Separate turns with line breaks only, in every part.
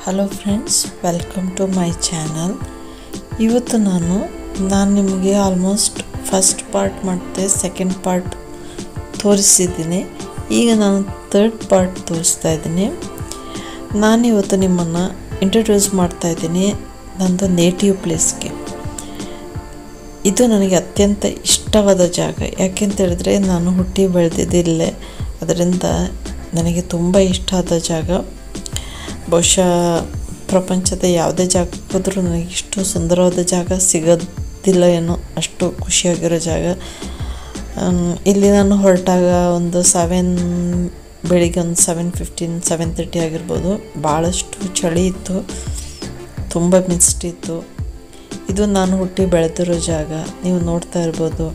hello friends welcome to my channel ಇವತ್ತು ನಾನು ನಾನು ನಿಮಗೆ ಆಲ್ಮೋಸ್ಟ್ ಫಸ್ಟ್ ಪಾರ್ಟ್ ಮತ್ತು ಸೆಕೆಂಡ್ ಪಾರ್ಟ್ ತೋರಿಸಿದ್ದೀನಿ ಈಗ ನಾನು ಥರ್ಡ್ ಪಾರ್ಟ್ ತೋರಿಸ್ತಾ ಇದ್ದೀನಿ ನಾನಿವತ್ತು ನಿಮ್ಮನ್ನು ಇಂಟ್ರೊಡ್ಯೂಸ್ ಮಾಡ್ತಾ ಇದ್ದೀನಿ ನಂದು ನೇಟಿವ್ ಪ್ಲೇಸ್ಗೆ ಇದು ನನಗೆ ಅತ್ಯಂತ ಇಷ್ಟವಾದ ಜಾಗ ಯಾಕೆಂತ ಹೇಳಿದ್ರೆ ನಾನು ಹುಟ್ಟಿ ಬೆಳೆದಿದ್ದಿಲ್ಲೇ ಅದರಿಂದ ನನಗೆ ತುಂಬ ಇಷ್ಟ ಆದ ಜಾಗ ಬಹುಶಃ ಪ್ರಪಂಚದ ಯಾವುದೇ ಜಾಗಕ್ಕೆ ಹೋದರೂ ನನಗೆ ಇಷ್ಟು ಸುಂದರವಾದ ಜಾಗ ಸಿಗೋದಿಲ್ಲ ಏನೋ ಅಷ್ಟು ಖುಷಿಯಾಗಿರೋ ಜಾಗ ಇಲ್ಲಿ ನಾನು ಹೊರಟಾಗ ಒಂದು ಸೆವೆನ್ ಬೆಳಿಗ್ಗೆ ಒಂದು ಸೆವೆನ್ ಫಿಫ್ಟೀನ್ ಸೆವೆನ್ ತರ್ಟಿ ಆಗಿರ್ಬೋದು ಭಾಳಷ್ಟು ಚಳಿ ಇತ್ತು ತುಂಬ ಮಿಸ್ಟ್ ಇತ್ತು ಇದು ನಾನು ಹುಟ್ಟಿ ಬೆಳೆದಿರೋ ಜಾಗ ನೀವು ನೋಡ್ತಾ ಇರ್ಬೋದು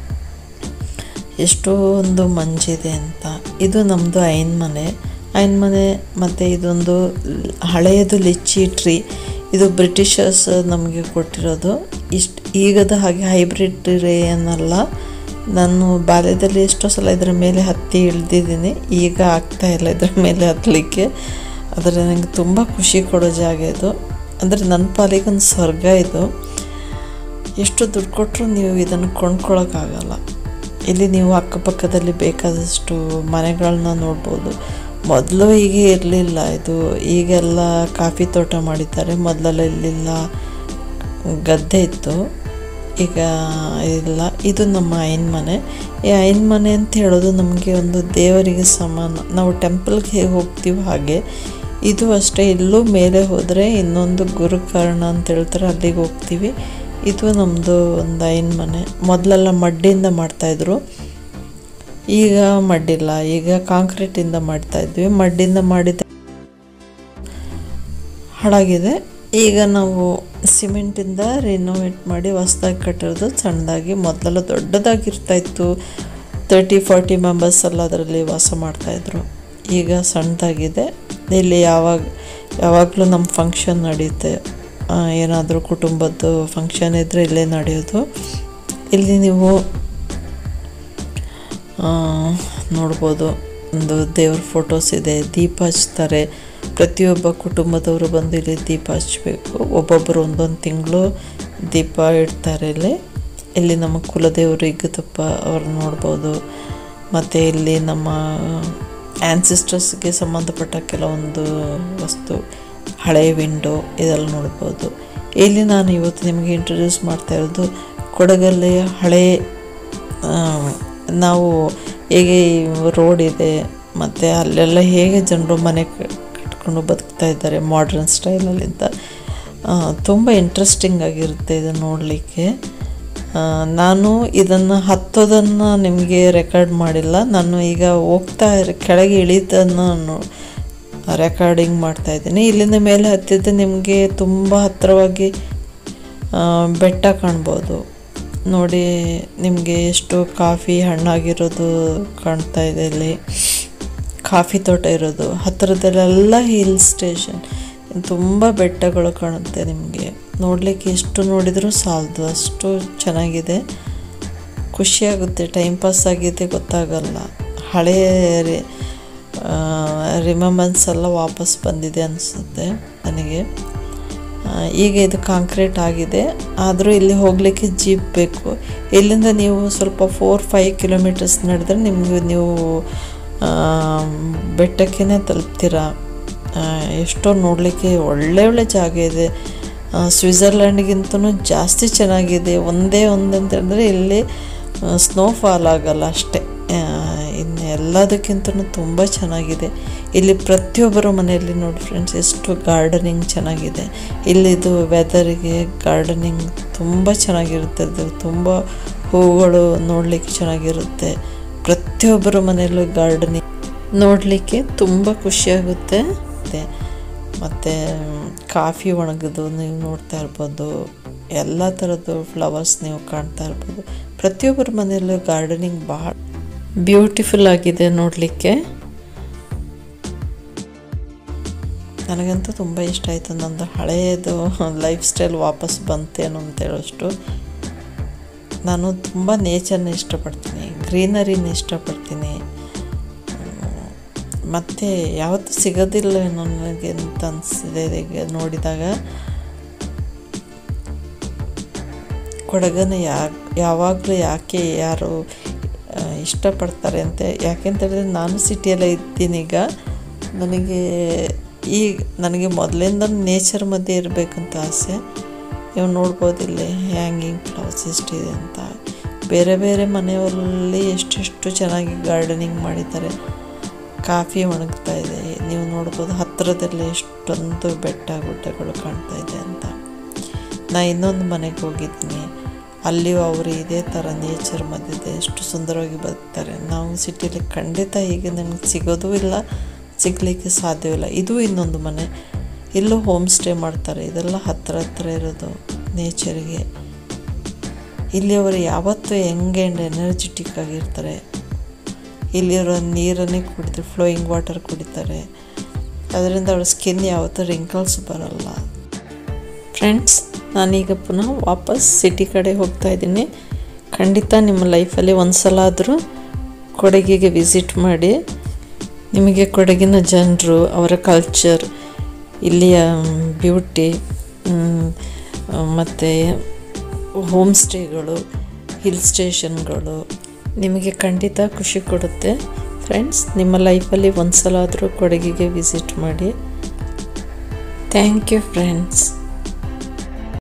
ಎಷ್ಟೊಂದು ಮಂಜಿದೆ ಅಂತ ಇದು ನಮ್ಮದು ಐನ್ ಮನೆ ಐನ್ ಮನೆ ಮತ್ತು ಇದೊಂದು ಹಳೆಯದು ಲಿಚ್ಚಿ ಟ್ರೀ ಇದು ಬ್ರಿಟಿಷರ್ಸ್ ನಮಗೆ ಕೊಟ್ಟಿರೋದು ಇಷ್ಟು ಈಗದ ಹಾಗೆ ಹೈಬ್ರಿಡ್ ಟ್ರೀ ಏನಲ್ಲ ನಾನು ಬಾಲ್ಯದಲ್ಲಿ ಎಷ್ಟೋ ಸಲ ಇದರ ಮೇಲೆ ಹತ್ತಿ ಇಳಿದಿದ್ದೀನಿ ಈಗ ಆಗ್ತಾ ಇಲ್ಲ ಇದರ ಮೇಲೆ ಹತ್ತಲಿಕ್ಕೆ ಆದರೆ ನನಗೆ ತುಂಬ ಖುಷಿ ಕೊಡೋ ಜಾಗ ಇದು ಅಂದರೆ ನನ್ನ ಪಾಲಿಗೆ ಒಂದು ಸ್ವರ್ಗ ಇದು ಎಷ್ಟು ದುಡ್ಡು ಕೊಟ್ಟರು ನೀವು ಇದನ್ನು ಕೊಂಡ್ಕೊಳ್ಳೋಕ್ಕಾಗಲ್ಲ ಇಲ್ಲಿ ನೀವು ಅಕ್ಕಪಕ್ಕದಲ್ಲಿ ಬೇಕಾದಷ್ಟು ಮನೆಗಳನ್ನ ನೋಡ್ಬೋದು ಮೊದಲು ಹೀಗೆ ಇರಲಿಲ್ಲ ಇದು ಈಗೆಲ್ಲ ಕಾಫಿ ತೋಟ ಮಾಡಿದ್ದಾರೆ ಮೊದಲೆಲ್ಲ ಇಲ್ಲಿಲ್ಲ ಗದ್ದೆ ಇತ್ತು ಈಗ ಇಲ್ಲ ಇದು ನಮ್ಮ ಐನ್ ಮನೆ ಈ ಐನ್ ಮನೆ ಅಂತ ಹೇಳೋದು ನಮಗೆ ಒಂದು ದೇವರಿಗೆ ಸಮಾನ ನಾವು ಟೆಂಪಲ್ಗೆ ಹೇಗೆ ಹೋಗ್ತೀವಿ ಹಾಗೆ ಇದು ಅಷ್ಟೇ ಇಲ್ಲೂ ಮೇಲೆ ಹೋದರೆ ಇನ್ನೊಂದು ಗುರುಕರ್ಣ ಅಂತ ಹೇಳ್ತಾರೆ ಅಲ್ಲಿಗೆ ಹೋಗ್ತೀವಿ ಇದು ನಮ್ಮದು ಒಂದು ಐನ್ ಮನೆ ಮೊದಲೆಲ್ಲ ಮಡ್ಡಿಂದ ಮಾಡ್ತಾಯಿದ್ರು ಈಗ ಮಡ್ಡಿಲ್ಲ ಈಗ ಕಾಂಕ್ರೀಟಿಂದ ಮಾಡ್ತಾಯಿದ್ವಿ ಮಡ್ಡಿಂದ ಮಾಡಿದ ಹಾಳಾಗಿದೆ ಈಗ ನಾವು ಸಿಮೆಂಟಿಂದ ರಿನೋವೇಟ್ ಮಾಡಿ ಹೊಸ್ದಾಗಿ ಕಟ್ಟಿರೋದು ಸಣ್ಣದಾಗಿ ಮೊದಲೆಲ್ಲ ದೊಡ್ಡದಾಗಿರ್ತಾಯಿತ್ತು ತರ್ಟಿ ಫಾರ್ಟಿ ಮೆಂಬರ್ಸ್ ಎಲ್ಲ ಅದರಲ್ಲಿ ವಾಸ ಮಾಡ್ತಾಯಿದ್ರು ಈಗ ಸಣ್ಣದಾಗಿದೆ ಇಲ್ಲಿ ಯಾವಾಗ ಯಾವಾಗಲೂ ನಮ್ಮ ಫಂಕ್ಷನ್ ನಡೆಯುತ್ತೆ ಏನಾದರೂ ಕುಟುಂಬದ್ದು ಫಂಕ್ಷನ್ ಇದ್ದರೆ ಇಲ್ಲೇ ನಡೆಯೋದು ಇಲ್ಲಿ ನೀವು ನೋಡ್ಬೋದು ಒಂದು ದೇವ್ರ ಫೋಟೋಸ್ ಇದೆ ದೀಪ ಹಚ್ತಾರೆ ಪ್ರತಿಯೊಬ್ಬ ಕುಟುಂಬದವರು ಬಂದು ಇಲ್ಲಿ ದೀಪ ಹಚ್ಚಬೇಕು ಒಬ್ಬೊಬ್ಬರು ಒಂದೊಂದು ತಿಂಗಳು ದೀಪ ಇಡ್ತಾರೆ ಇಲ್ಲಿ ಇಲ್ಲಿ ನಮ್ಮ ಕುಲದೇವರು ಇಗ್ಗತಪ್ಪ ಅವ್ರು ನೋಡ್ಬೋದು ಮತ್ತು ಇಲ್ಲಿ ನಮ್ಮ ಆ್ಯನ್ಸಿಸ್ಟರ್ಸ್ಗೆ ಸಂಬಂಧಪಟ್ಟ ಕೆಲವೊಂದು ವಸ್ತು ಹಳೆಯ ವಿಂಡೋ ಇದೆಲ್ಲ ನೋಡ್ಬೋದು ಇಲ್ಲಿ ನಾನು ಇವತ್ತು ನಿಮಗೆ ಇಂಟ್ರೊಡ್ಯೂಸ್ ಮಾಡ್ತಾ ಇರೋದು ಕೊಡಗಲ್ಲಿ ಹಳೆ ನಾವು ಹೇಗೆ ರೋಡ್ ಇದೆ ಮತ್ತು ಅಲ್ಲೆಲ್ಲ ಹೇಗೆ ಜನರು ಮನೆ ಕಟ್ಕೊಂಡು ಬದುಕ್ತಾ ಇದ್ದಾರೆ ಮಾಡ್ರನ್ ಸ್ಟೈಲಲ್ಲಿ ಅಂತ ತುಂಬ ಇಂಟ್ರೆಸ್ಟಿಂಗ್ ಆಗಿರುತ್ತೆ ಇದನ್ನು ನೋಡಲಿಕ್ಕೆ ನಾನು ಇದನ್ನು ಹತ್ತೋದನ್ನು ನಿಮಗೆ ರೆಕಾರ್ಡ್ ಮಾಡಿಲ್ಲ ನಾನು ಈಗ ಹೋಗ್ತಾ ಕೆಳಗೆ ಇಳಿದನ್ನು ರೆಕಾರ್ಡಿಂಗ್ ಮಾಡ್ತಾಯಿದ್ದೀನಿ ಇಲ್ಲಿಂದ ಮೇಲೆ ಹತ್ತಿದ್ದು ನಿಮಗೆ ತುಂಬ ಹತ್ತಿರವಾಗಿ ಬೆಟ್ಟ ಕಾಣ್ಬೋದು ನೋಡಿ ನಿಮಗೆ ಎಷ್ಟು ಕಾಫಿ ಹಣ್ಣಾಗಿರೋದು ಕಾಣ್ತಾ ಇದೆ ಇಲ್ಲಿ ಕಾಫಿ ತೋಟ ಇರೋದು ಹತ್ತಿರದಲ್ಲೆಲ್ಲ ಹಿಲ್ ಸ್ಟೇಷನ್ ತುಂಬ ಬೆಟ್ಟಗಳು ಕಾಣುತ್ತೆ ನಿಮಗೆ ನೋಡಲಿಕ್ಕೆ ಎಷ್ಟು ನೋಡಿದರೂ ಸಾಲದು ಅಷ್ಟು ಚೆನ್ನಾಗಿದೆ ಖುಷಿಯಾಗುತ್ತೆ ಟೈಮ್ ಪಾಸ್ ಆಗಿದೆ ಗೊತ್ತಾಗಲ್ಲ ಹಳೆಯ ರಿಮೆಂಬನ್ಸ್ ಎಲ್ಲ ವಾಪಸ್ ಬಂದಿದೆ ಅನಿಸುತ್ತೆ ನನಗೆ ಈಗ ಇದು ಕಾಂಕ್ರೀಟ್ ಆಗಿದೆ ಆದರೂ ಇಲ್ಲಿ ಹೋಗಲಿಕ್ಕೆ ಜೀಪ್ ಬೇಕು ಇಲ್ಲಿಂದ ನೀವು ಸ್ವಲ್ಪ ಫೋರ್ ಫೈವ್ ಕಿಲೋಮೀಟರ್ಸ್ ನಡೆದ್ರೆ ನಿಮಗೆ ನೀವು ಬೆಟ್ಟಕ್ಕೇ ತಲುಪ್ತೀರ ಎಷ್ಟೋ ನೋಡಲಿಕ್ಕೆ ಒಳ್ಳೆ ಒಳ್ಳೆ ಜಾಗ ಇದೆ ಸ್ವಿಝರ್ಲ್ಯಾಂಡ್ಗಿಂತನೂ ಜಾಸ್ತಿ ಚೆನ್ನಾಗಿದೆ ಒಂದೇ ಒಂದು ಅಂತ ಹೇಳಿದ್ರೆ ಇಲ್ಲಿ ಸ್ನೋ ಫಾಲ್ ಆಗಲ್ಲ ಅಷ್ಟೇ ಇನ್ನು ಎಲ್ಲದಕ್ಕಿಂತನೂ ತುಂಬ ಚೆನ್ನಾಗಿದೆ ಇಲ್ಲಿ ಪ್ರತಿಯೊಬ್ಬರ ಮನೆಯಲ್ಲಿ ನೋಡಿ ಫ್ರೆಂಡ್ಸ್ ಎಷ್ಟು ಗಾರ್ಡನಿಂಗ್ ಚೆನ್ನಾಗಿದೆ ಇಲ್ಲಿದು ವೆದರಿಗೆ ಗಾರ್ಡನಿಂಗ್ ತುಂಬ ಚೆನ್ನಾಗಿರುತ್ತೆ ಅದು ತುಂಬ ಹೂಗಳು ನೋಡಲಿಕ್ಕೆ ಚೆನ್ನಾಗಿರುತ್ತೆ ಪ್ರತಿಯೊಬ್ಬರ ಮನೆಯಲ್ಲೂ ಗಾರ್ಡನಿಂಗ್ ನೋಡಲಿಕ್ಕೆ ತುಂಬ ಖುಷಿಯಾಗುತ್ತೆ ಮತ್ತು ಕಾಫಿ ಒಣಗೋದು ನೀವು ನೋಡ್ತಾ ಇರ್ಬೋದು ಎಲ್ಲ ಥರದ್ದು ಫ್ಲವರ್ಸ್ ನೀವು ಕಾಣ್ತಾ ಇರ್ಬೋದು ಪ್ರತಿಯೊಬ್ಬರ ಮನೆಯಲ್ಲೂ ಗಾರ್ಡನಿಂಗ್ ಭಾಳ ಬ್ಯೂಟಿಫುಲ್ ಆಗಿದೆ ನೋಡಲಿಕ್ಕೆ ನನಗಂತೂ ತುಂಬ ಇಷ್ಟ ಆಯಿತು ನಂದು ಹಳೆಯದು ಲೈಫ್ ಸ್ಟೈಲ್ ವಾಪಸ್ ಬಂತೇನೋ ಅಂತ ಹೇಳೋಷ್ಟು ನಾನು ತುಂಬ ನೇಚರ್ನ ಇಷ್ಟಪಡ್ತೀನಿ ಗ್ರೀನರಿನ ಇಷ್ಟಪಡ್ತೀನಿ ಮತ್ತೆ ಯಾವತ್ತೂ ಸಿಗೋದಿಲ್ಲ ನನಗೆ ಅಂತ ಅನಿಸಿದೆ ಈಗ ನೋಡಿದಾಗ ಕೊಡಗನ ಯಾ ಯಾವಾಗಲೂ ಯಾಕೆ ಯಾರು ಆ, ಇಷ್ಟಪಡ್ತಾರೆ ಅಂತ ಯಾಕೆಂತೇಳಿದ್ರೆ ನಾನು ಸಿಟಿಯಲ್ಲೇ ಇದ್ದೀನಿ ಈಗ ನನಗೆ ಈಗ ನನಗೆ ಮೊದಲಿಂದ ನೇಚರ್ ಮಧ್ಯೆ ಇರಬೇಕಂತ ಆಸೆ ನೀವು ನೋಡ್ಬೋದು ಇಲ್ಲಿ ಹ್ಯಾಂಗಿಂಗ್ ಫ್ಲವರ್ಸ್ ಎಷ್ಟಿದೆ ಅಂತ ಬೇರೆ ಬೇರೆ ಮನೆಯಲ್ಲಿ ಎಷ್ಟೆಷ್ಟು ಚೆನ್ನಾಗಿ ಗಾರ್ಡನಿಂಗ್ ಮಾಡಿದ್ದಾರೆ ಕಾಫಿ ಒಣಗ್ತಾ ಇದೆ ನೀವು ನೋಡ್ಬೋದು ಹತ್ತಿರದಲ್ಲೇ ಎಷ್ಟೊಂದು ಬೆಟ್ಟ ಗುಡ್ಡಗಳು ಕಾಣ್ತಾ ಇದೆ ಅಂತ ನಾ ಇನ್ನೊಂದು ಮನೆಗೆ ಹೋಗಿದ್ದೀನಿ ಅಲ್ಲಿಯೂ ಅವರು ಇದೇ ಥರ ನೇಚರ್ ಮಧ್ಯೆ ಎಷ್ಟು ಸುಂದರವಾಗಿ ಬದುಕ್ತಾರೆ ನಾವು ಸಿಟಿಲಿ ಖಂಡಿತ ಈಗ ನಮಗೆ ಸಿಗೋದೂ ಇಲ್ಲ ಸಿಗಲಿಕ್ಕೆ ಸಾಧ್ಯವಿಲ್ಲ ಇದು ಇನ್ನೊಂದು ಮನೆ ಇಲ್ಲೂ ಹೋಮ್ ಸ್ಟೇ ಮಾಡ್ತಾರೆ ಇದೆಲ್ಲ ಹತ್ತಿರ ಹತ್ತಿರ ಇರೋದು ನೇಚರ್ಗೆ ಇಲ್ಲಿ ಅವರು ಯಾವತ್ತೂ ಯಂಗ್ ಆ್ಯಂಡ್ ಎನರ್ಜೆಟಿಕ್ ಆಗಿರ್ತಾರೆ ಇಲ್ಲಿರೋ ನೀರನ್ನೇ ಕುಡಿತಾರೆ ಫ್ಲೋಯಿಂಗ್ ವಾಟರ್ ಕುಡಿತಾರೆ ಅದರಿಂದ ಅವ್ರ ಸ್ಕಿನ್ ಯಾವತ್ತೂ ರಿಂಕಲ್ಸ್ ಬರಲ್ಲ ಫ್ರೆಂಡ್ಸ್ ನಾನೀಗ ಪುನಃ ವಾಪಸ್ ಸಿಟಿ ಕಡೆ ಹೋಗ್ತಾ ಇದ್ದೀನಿ ಖಂಡಿತ ನಿಮ್ಮ ಲೈಫಲ್ಲಿ ಒಂದು ಸಲ ಆದರೂ ಕೊಡಗಿಗೆ ವಿಸಿಟ್ ಮಾಡಿ ನಿಮಗೆ ಕೊಡಗಿನ ಜನರು ಅವರ ಕಲ್ಚರ್ ಇಲ್ಲಿಯ ಬ್ಯೂಟಿ ಮತ್ತು ಹೋಮ್ ಸ್ಟೇಗಳು ಹಿಲ್ ಸ್ಟೇಷನ್ಗಳು ನಿಮಗೆ ಖಂಡಿತ ಖುಷಿ ಕೊಡುತ್ತೆ ಫ್ರೆಂಡ್ಸ್ ನಿಮ್ಮ ಲೈಫಲ್ಲಿ ಒಂದು ಸಲ ಆದರೂ ಕೊಡಗಿಗೆ ವಿಸಿಟ್ ಮಾಡಿ ಥ್ಯಾಂಕ್ ಯು ಫ್ರೆಂಡ್ಸ್